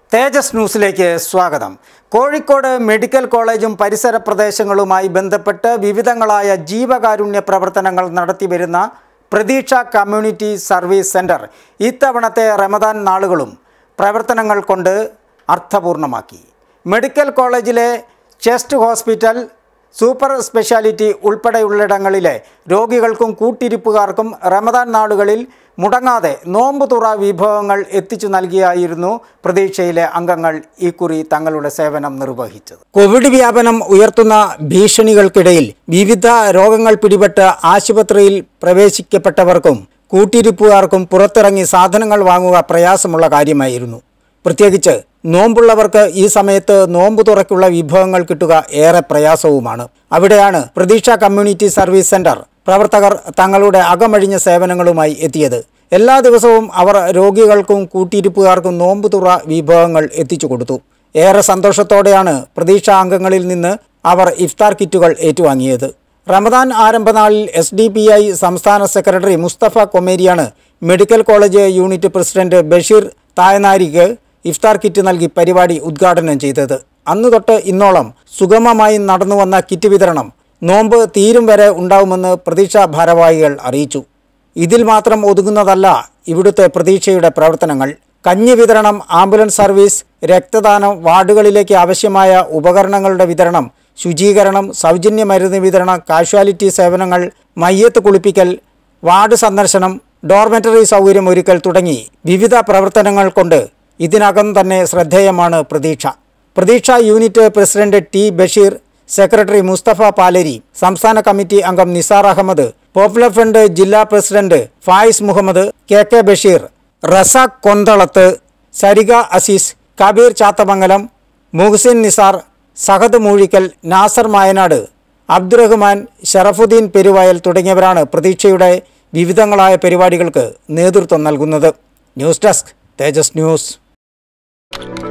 തേജസ് ന്യൂസിലേക്ക് സ്വാഗതം കോഴിക്കോട് മെഡിക്കൽ കോളേജും പരിസര പ്രദേശങ്ങളുമായി ബന്ധപ്പെട്ട് വിവിധങ്ങളായ ജീവകാരുണ്യ പ്രവർത്തനങ്ങൾ നടത്തിവരുന്ന പ്രതീക്ഷ കമ്മ്യൂണിറ്റി സർവീസ് സെൻറ്റർ ഇത്തവണത്തെ റമദാൻ നാളുകളും പ്രവർത്തനങ്ങൾ കൊണ്ട് അർത്ഥപൂർണമാക്കി മെഡിക്കൽ കോളേജിലെ ചെസ്റ്റ് ഹോസ്പിറ്റൽ സൂപ്പർ സ്പെഷ്യാലിറ്റി ഉൾപ്പെടെയുള്ളിടങ്ങളിലെ രോഗികൾക്കും കൂട്ടിരിപ്പുകാർക്കും റമദാൻ നാളുകളിൽ മുടങ്ങാതെ നോമ്പ് തുറ വിഭവങ്ങൾ എത്തിച്ചു നൽകിയായിരുന്നു പ്രതീക്ഷയിലെ അംഗങ്ങൾ ഇക്കുറി തങ്ങളുടെ സേവനം നിർവഹിച്ചത് കോവിഡ് വ്യാപനം ഉയർത്തുന്ന ഭീഷണികൾക്കിടയിൽ വിവിധ രോഗങ്ങൾ പിടിപെട്ട് ആശുപത്രിയിൽ പ്രവേശിക്കപ്പെട്ടവർക്കും കൂട്ടിരിപ്പുകാർക്കും പുറത്തിറങ്ങി സാധനങ്ങൾ വാങ്ങുക പ്രയാസമുള്ള കാര്യമായിരുന്നു പ്രത്യേകിച്ച് നോമ്പുള്ളവർക്ക് ഈ സമയത്ത് നോമ്പ് തുറയ്ക്കുള്ള വിഭവങ്ങൾ കിട്ടുക ഏറെ പ്രയാസവുമാണ് അവിടെയാണ് പ്രതീക്ഷ കമ്മ്യൂണിറ്റി സർവീസ് സെന്റർ പ്രവർത്തകർ തങ്ങളുടെ അകമഴിഞ്ഞ സേവനങ്ങളുമായി എത്തിയത് എല്ലാ ദിവസവും അവർ രോഗികൾക്കും കൂട്ടിയിരിപ്പുകാർക്കും നോമ്പ് തുറ വിഭവങ്ങൾ എത്തിച്ചു കൊടുത്തു ഏറെ സന്തോഷത്തോടെയാണ് പ്രതീക്ഷ അംഗങ്ങളിൽ നിന്ന് അവർ ഇഫ്താർ കിറ്റുകൾ ഏറ്റുവാങ്ങിയത് റമദാൻ ആരംഭനാളിൽ എസ് ഡി പി ഐ സംസ്ഥാന സെക്രട്ടറി മുസ്തഫ കൊമേരിയാണ് medical college unit president Basheer തായനാരിക്ക് ഇഫ്താർ കിറ്റ് നൽകി പരിപാടി ഉദ്ഘാടനം ചെയ്തത് അന്നു തൊട്ട് ഇന്നോളം സുഗമമായി നടന്നു വന്ന കിറ്റ് വിതരണം നോമ്പ് തീരും വരെ ഉണ്ടാവുമെന്ന് പ്രതീക്ഷാ ഭാരവാഹികൾ അറിയിച്ചു ഇതിൽ മാത്രം ഒതുങ്ങുന്നതല്ല ഇവിടുത്തെ പ്രതീക്ഷയുടെ പ്രവർത്തനങ്ങൾ കഞ്ഞി വിതരണം ആംബുലൻസ് സർവീസ് രക്തദാനം വാർഡുകളിലേക്ക് ആവശ്യമായ ഉപകരണങ്ങളുടെ വിതരണം ശുചീകരണം സൗജന്യ മരുന്ന് വിതരണം കാഷ്വാലിറ്റി സേവനങ്ങൾ മയ്യത്ത് കുളിപ്പിക്കൽ വാർഡ് സന്ദർശനം ഡോർമെറ്ററി സൗകര്യം ഒരുക്കൽ തുടങ്ങി വിവിധ പ്രവർത്തനങ്ങൾ കൊണ്ട് ഇതിനകം തന്നെ ശ്രദ്ധേയമാണ് Pratheeksha Pratheeksha unit president T Basheer secretary Musthafa Palari സംസ്ഥാന കമ്മിറ്റി അംഗം നിസാർ അഹമ്മദ് പോപ്പുലർ ഫ്രണ്ട് ജില്ലാ president Faiz Muhammad K K Basheer Razak Konthalath Sarika Azeez Kabeer Chathamangalam Muhsin Nisar Sahad Moozhikkal Nasar Mayanad Abdurahman Sharafudheen Peruvayal തുടങ്ങിയവരാണ് പ്രതീക്ഷയുടെ വിവിധങ്ങളായ പരിപാടികൾക്ക് നേതൃത്വം നൽകുന്നത് ന്യൂസ് ഡെസ്ക് തേജസ് ന്യൂസ്